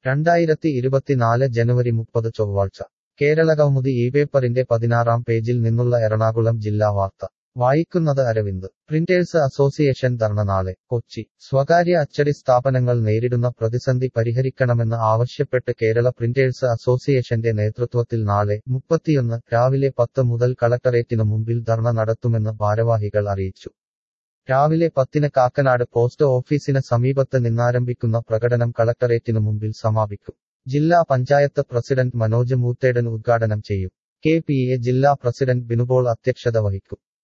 രണ്ടായിരത്തി ഇരുപത്തിനാല് ജനുവരി മുപ്പത് ചൊവ്വാഴ്ച കേരളകൗമുദി ഈ പേപ്പറിന്റെ പതിനാറാം പേജിൽ നിന്നുള്ള എറണാകുളം ജില്ലാ വാർത്ത വായിക്കുന്നത് അരവിന്ദ് പ്രിന്റേഴ്സ് അസോസിയേഷൻ ധർണ നാളെ കൊച്ചി സ്വകാര്യ അച്ചടി സ്ഥാപനങ്ങൾ നേരിടുന്ന പ്രതിസന്ധി പരിഹരിക്കണമെന്ന് ആവശ്യപ്പെട്ട് കേരള പ്രിന്റേഴ്സ് അസോസിയേഷന്റെ നേതൃത്വത്തിൽ നാളെ മുപ്പത്തിയൊന്ന് രാവിലെ പത്ത് മുതൽ കളക്ടറേറ്റിനു മുമ്പിൽ ധർണ നടത്തുമെന്ന് ഭാരവാഹികൾ അറിയിച്ചു രാവിലെ പത്തിന് കാക്കനാട് പോസ്റ്റ് ഓഫീസിന് സമീപത്ത് നിന്നാരംഭിക്കുന്ന പ്രകടനം കളക്ടറേറ്റിനു മുമ്പിൽ സമാപിക്കും ജില്ലാ പഞ്ചായത്ത് പ്രസിഡന്റ് മനോജ് മൂത്തേടൻ ഉദ്ഘാടനം ചെയ്യും കെ പി എ ജില്ലാ പ്രസിഡന്റ് ബിനുപോൾ അധ്യക്ഷത വഹിക്കും